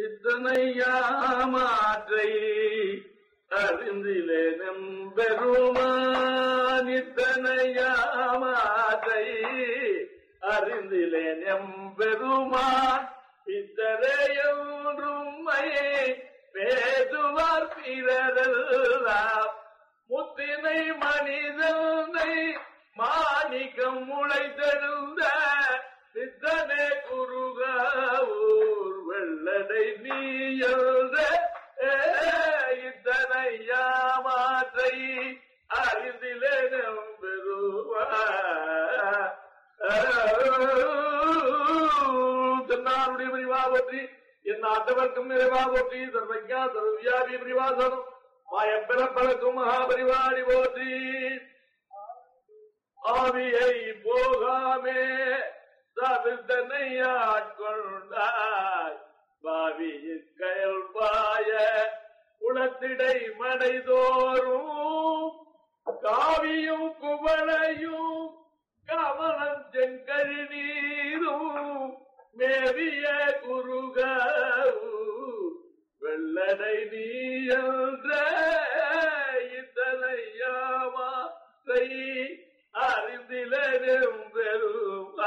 இத்தனை யாமாற்றை அறிந்திலே நம்பெருமான் இத்தனை யாமாற்றை அறிந்திலே நம்பெருமான் இத்தரையொன்றும்மையே பேசுவார் பிறரெல்லாம் முத்தினை மனிதனை மாணிக்கம் முளைத்தெழுந்த சித்தனே குருகூர் வெள்ளடை நீயல்த இத்தனை யாமாற்றை அறிந்திலே தென்னாருடைய பிரிவா போற்றி என் ஆட்டவர்க்கும் நிறைவா போற்றி சர்வஜா சர்வியாதி பிரிவாசனம் மாயப்பிறப்பழக்கும் மகாபரிவாடி போற்றி ஆவியை போகாமே தவிர்த்தனை ஆட்கொண்டாய் பாவியில் கயல் பாய குளத்திடை மடைதோறும் காவியும் குவளையும் கமலம் செங்கழி நீரும் மேவிய குருக வெள்ளடை நீயன்ற இத்தனையாமாத்தை அறிந்திலும் பெருமா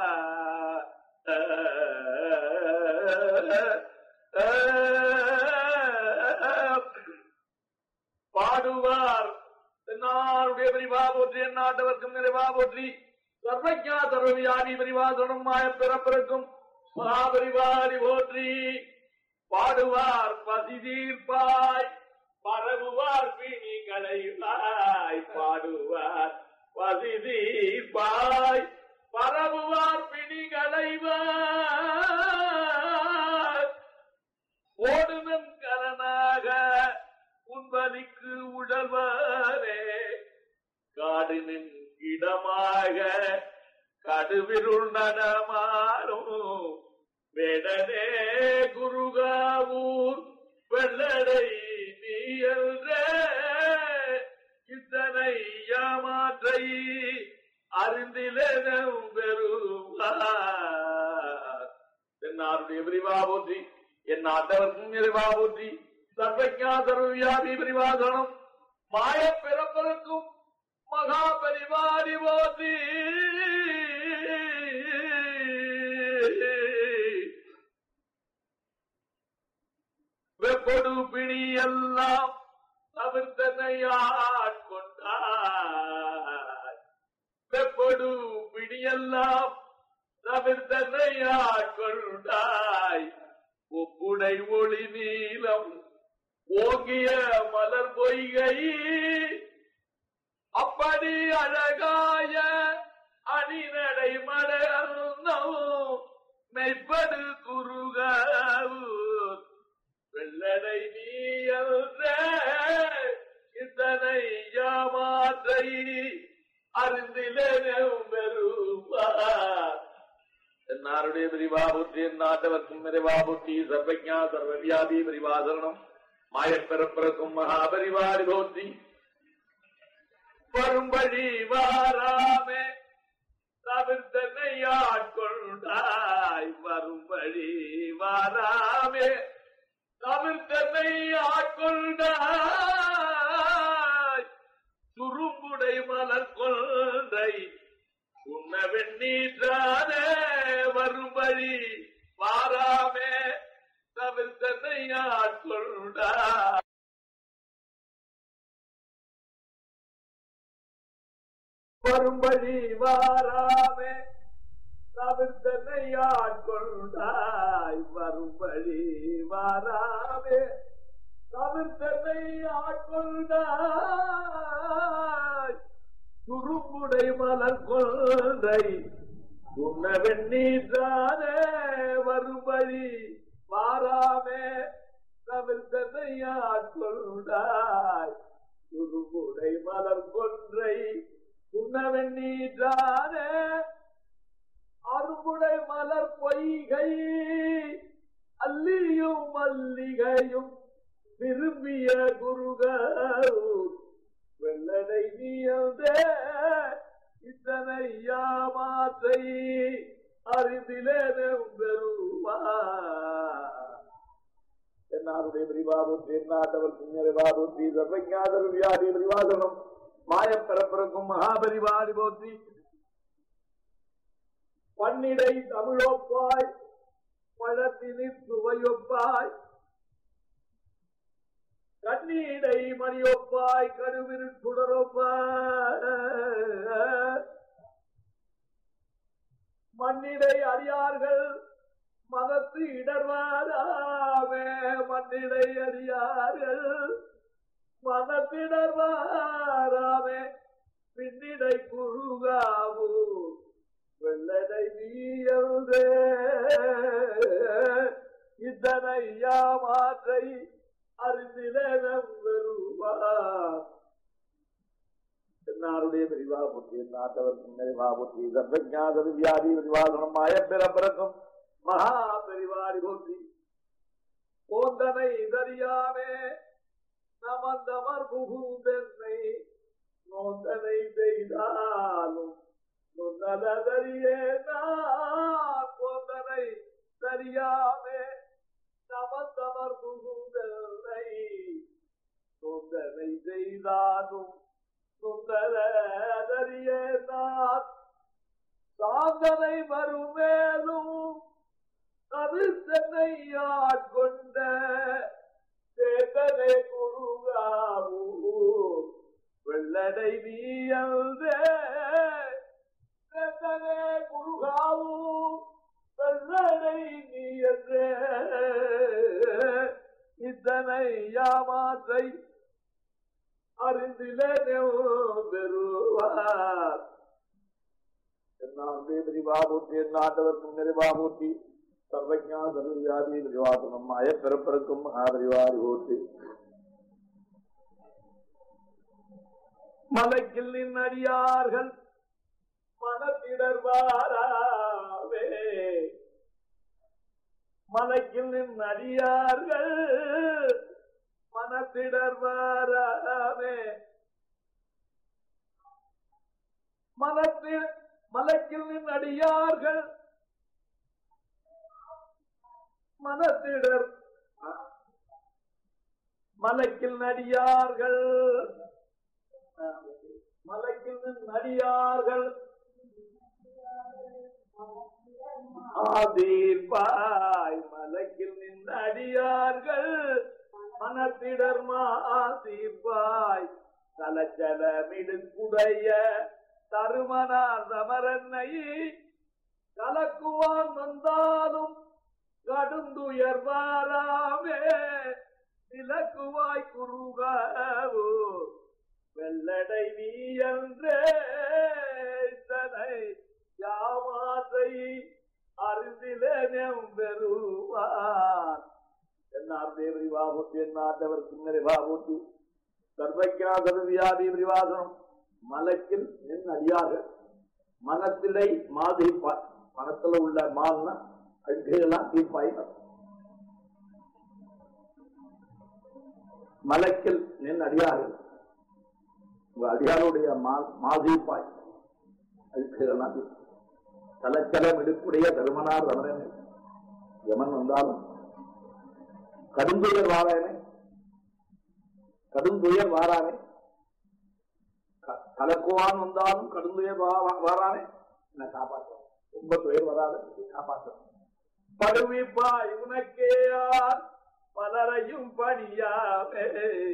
பாடுவார் தென்னாருடைய பிரிவா போற்றி எந்நாட்டவர்க்கும் நிறைவா போற்றி சர்வஜா சர்வவியாதி பிரிவாசனம் மாய பிறப்பிறக்கும் மகாபரிவாரி போற்றி பாடுவார் பசி தீர்ப்பாய் பரவுவார் பிணி களைவாய் பாடுவார் பசி தீர்ப்பாய் பரவுவார் பிணி களைவாய் ஓடுதன் கரனாக உன்பலிக்கு உடல்வாரே காடினின் இடமாக கடுவிருள் நடமாறும் வேடனே குருகாவூர் வெள்ளடை நீயல்ற இத்தனை யாமாற்றை அறிந்திலும் பெறுவார் தென்னாருடைய விரிவா போற்றி என் ஆண்டவர்க்கும் நிறைவா போற்றி சர்வஜா சர்வவியாதி பிரிவாசனம் மாய பிறப்பதற்கும் மகா பரிவாரி போற்றி வெப்பொடு பிணி எல்லாம் தவிர்த்தனையாட்கொண்டார் வெப்பொடு பிணியெல்லாம் தவிர்த்தனையாட்கொண்டாய் ஒப்புடை ஒளி நீளம் ஓங்கிய மலர் பொய்கை அப்படி அழகாய அணிநடை மலர்ந்தோம் மெய்ப்படு குருகூர் வெள்ளடை நீயல்ற இத்தனை யாமாற்றை அறிந்திலும் பெறுவார் എന്നാരുടെ പരിവാബുദ്ധി എന്നാട്ടവർക്കും പരിവാബുദ്ധി സർവജ്ഞ സർവവ്യാധി പരിവാസരണം മായപ്പിറപ്പിറക്കും മഹാപരിവാരി ബോദ്ധി வரும் வழி வாராமே தவிர்த்தனையாட்கொண்டாய் வரும் வழி வாராமே தவிர்த்தனை ஆட்கொண்டாய் சுரும்புடை மலர் கொன்றை உன்ன வெண்ணீற்றானே வரும் வழி வாராமே தவிர்த்தனை ஆட்கொண்டாய் வரும்படி வாராமே தவிர்த்தனை ஆட்கொண்டாய் வரும்படி வாராமே தவிர்த்தனை ஆட்கொண்டாய் சுரும்புடை மலர் கொன்றை உன்ன வெண்ணீற்றானே வரும்படி வாராமே தவிர்த்தனை ஆட்கொண்டாய் சுரும்புடை மலர் கொன்றை உன்னவன் நீதானே அருமுடை மலர் பொய்கை அல்லியும் மல்லிகையும் விரும்பிய குருகூர் வெள்ளடை நீயந்தே இத்தனை யாமாற்றை அறிந்திலே பெறுவா என்னாருடைய பிரிவாபுற்றி என்னாட்டவர்க்கும் நிறைவாபுற்றி சர்வஞாதர் வியாதி பிரிவாதனம் மாயப்பரப்பருக்கும் மகாபரிவாரி போற்றி பன்னிடை தமிழொப்பாய் பழத்தினில் சுவையொப்பாய் கண்ணீடை மணியொப்பாய் கருவிரு சுடரொப்பாய் மண்ணிடை அறியார்கள் மனத்து இடர்வாராமே மண்ணிடை அறியார்கள் மனத்திடர்வாராமே பின்னிடை குழுகாவூ வெள்ளடை வீயல்தே இத்தனை யாமாற்றை அறிந்திலம் பெறுவார் എന്നാറുடைய പരിവാപുത്തി എന്നാട്ടവർക്കും പരിവാപുത്തി സർവജ്ഞാത വ്യാധി പരിവാദനം മായപ്പിറപ്പിറക്കും മഹാപരിവാരി പോറ്റി போந்தனை இதறியாமே நமந்தமர் புகுந்தென்னை நோந்தனை செய்தாலும் நொந்ததறியே நான் போந்தனை சரியாமே நமந்தமர் புகுந்தென்னை நோந்தனை செய்தாலும் சுந்தரதறியே நான் சாந்தனை மறுமேலும் கருத்தனை ஆட்கொண்ட சேதனை குருகாவூ வெள்ளடை நீயல்தே சேதனே குருகாவூ வெள்ளடை நீயல்தே இத்தனை யாமாற்றை அறிந்திலே பெறுவார் എന്നാണ്ടേ പരിവാപൂർത്തി എന്നാട്ടവർക്കും പരിവാപൂർത്തി സർവജ്ഞാ സർവ്യാധി പരിവാസനം അയപ്പിറപ്പിറക്കും മഹാപരിവാരൂർത്തി மலைக்கில் நின்னடியார்கள் மனத்திடர்வாராவே மலைக்கில் நின்னடியார்கள் மனத்திடர்வாராமே மனத்தில் மலைக்கில் நின்னடியார்கள் மனத்திடர் மலைக்கில் நடியார்கள் மலைக்கில் நடியார்கள் ஆதீர்பாய் மலைக்கில் நின்ற அடியார்கள் மனத்திடர் மாதீர்பாய் தலச்சலமிடுக்குடைய தருமனார் சமரன்னை கலக்குவான் வந்தாலும் கடுந்துயர்வாராமே விலக்குவாய் குருகாவோ வெள்ளடை நீ என்றே தனை யாமாத்தை அறிந்திலேனம் பெறுவார் എന്നാർ ദേവരിവാഹുത്തി എന്നാട്ടവർ സുന്ദരിഭാഹുത്തി സർവജ്ഞാ സർവ്യാധി പരിവാദനം மலக்கில் நின் அடியாக மனத்திடை மாதிரிப்பாய் மனத்துல உள்ள மால்னா அழுகையெல்லாம் தீர்ப்பாய் மலக்கில் நின் அடியார்கள் உங்க அடியாருடைய மாதிரிப்பாய் அழுகையெல்லாம் கலக்கலம் எடுப்புடைய தருமனார் ரமணன் யமன் வந்தாலும் கடுந்துயர் வாரானே கடுந்துயர் வாரானே கலக்குவான் வந்தாலும் கடுந்துயர் வாரானே என்ன காப்பாற்றும் ரொம்ப துயர் வராத காப்பாற்றும் படுவிப்பாய் உனக்கே யார் பலரையும் பணியாமே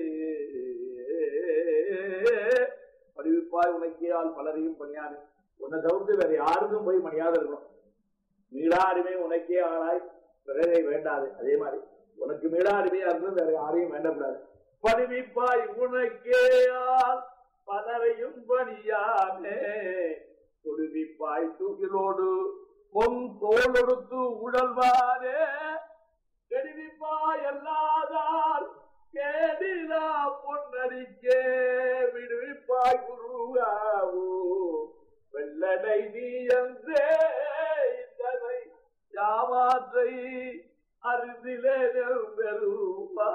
படுவிப்பாய் உனக்கே ஆள் பலரையும் பணியாமே உன்னை தவிர்த்து வேற யாருக்கும் போய் மணியாத இருக்கணும் மீளாடிமை உனக்கே ஆளாய் பிறரை வேண்டாது அதே மாதிரி உனக்கு மீளாடிமையா இருந்து வேற யாரையும் வேண்டக்கூடாது பணிவிப்பாய் உனக்கே ஆள் பலரையும் பணியாமே கொடுவிப்பாய் தூக்கிலோடு பொன் தோளொடுத்து உடல்வாரே கெடுவிப்பாய் அல்லாதால் கேடிலா பொன்னடிக்கே விடுவிப்பாய் குருவாவோ வெள்ளடை நீ என்றே இதனை யாமாற்றை அருந்திலே பெறுவா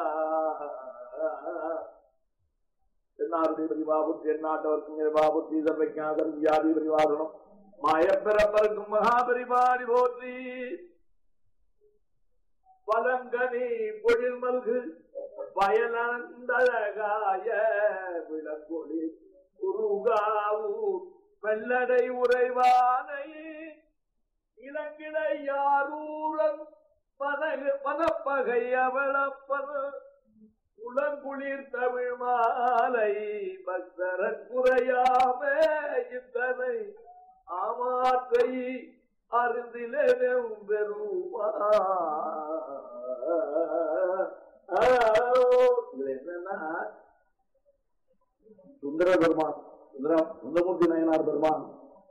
എന്നാരുടെ പരിവാപുത്തി എന്നാട്ടവർക്കും നിർവാപുത്തി സർവജ്ഞാതർ വ്യാധി പരിവാദനം മായപ്പിറപ്പർക്കും മഹാപരിപാടി പോറ്റി பலங்கனி பொழில் மல்கு பயனந்தழகாய விளக்கொளி உருகாவூர் வெள்ளடை உறைவானை இளங்கிடை யாரூரன் பனகு பனப்பகை அவளப்பன உளங்குளிர் தமிழ் மாலை பக்தர குறையாமே இத்தனை ஆமாற்றை அருந்திலும் பெருமா இதுல என்னன்னா சுந்தர பெருமான் சுந்தரம் சுந்தரமூர்த்தி நயனார் பெருமான்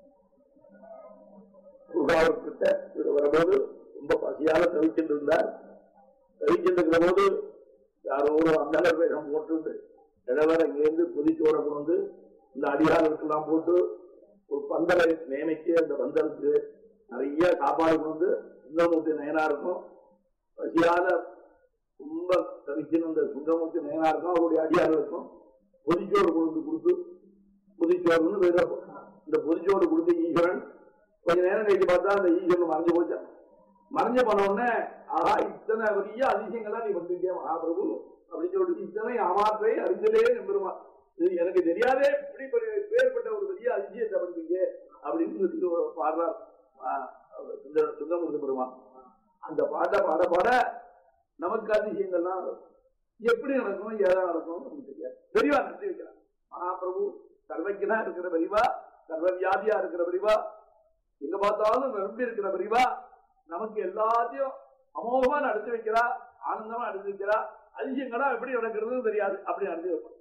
குருகாவிற்கிட்ட வரும்போது ரொம்ப பசியால தவிச்சுட்டு இருந்தார் தவிச்சுட்டு இருக்கிற போது யாரோ ஒரு அந்தனர் வேஷம் போட்டு இளவர் அங்கேருந்து புதிச்சோட கொண்டு வந்து இந்த அடியாளருக்கெல்லாம் போட்டு ஒரு பந்தலை நியமிச்சு அந்த பந்தலுக்கு நிறைய சாப்பாடு கொண்டு வந்து சுந்தரமூர்த்தி நயனாருக்கும் பசியால ரொம்ப தவிச்சுன்னு அந்த சுந்தரமூர்த்தி நயனாருக்கும் அவருடைய அடியாளருக்கும் பொதிச்சோடு கொண்டு வந்து கொடுத்து பொதிச்சோறுன்னு வேற இந்த பொதிச்சோடு கொடுத்து ஈஸ்வரன் கொஞ்ச நேரம் கழிச்சு பார்த்தா அந்த ஈஸ்வரன் மறைஞ்சு போச்சான் மறைஞ்சு போன உடனே ஆஹா இத்தனை பெரிய அதிசயங்களா நீ பண்ணிருக்கிய மகாபிரபு அப்படின்னு சொல்லிட்டு இத்தனை அமாற்றை அறிந்தலே நம்பருமா இது எனக்கு தெரியாதே இப்படி பெரிய- பேர்பட்ட ஒரு பெரிய அதிசயத்தை பண்ணீங்க அப்படின்னு சொல்லி ஒரு பாடுறார் ஆஹ் அவர் சுந்தர- சுந்தரமூர்த்தி பெருமான் அந்த பாட்டை பாட பாட நமக்கு அதிசயங்கள்லாம் எப்படி நடக்கும் ஏதா நடக்கும் நமக்கு தெரியாது பெரியவா நடத்தி வைக்கிறார் மகாபிரபு சர்வஜனா இருக்கிற பெரியவா சர்வ வியாதியா இருக்கிற பெரியவா எங்க பார்த்தாலும் நிரம்பி இருக்கிற பெரியவா நமக்கு எல்லாத்தையும் அமோகமா நடத்தி வைக்கிறா ஆனந்தமா நடத்தி வைக்கிறா அதிசயங்களா எப்படி நடக்கிறதுன்னு தெரியாது அப்படி நடத்தி வைப்போம்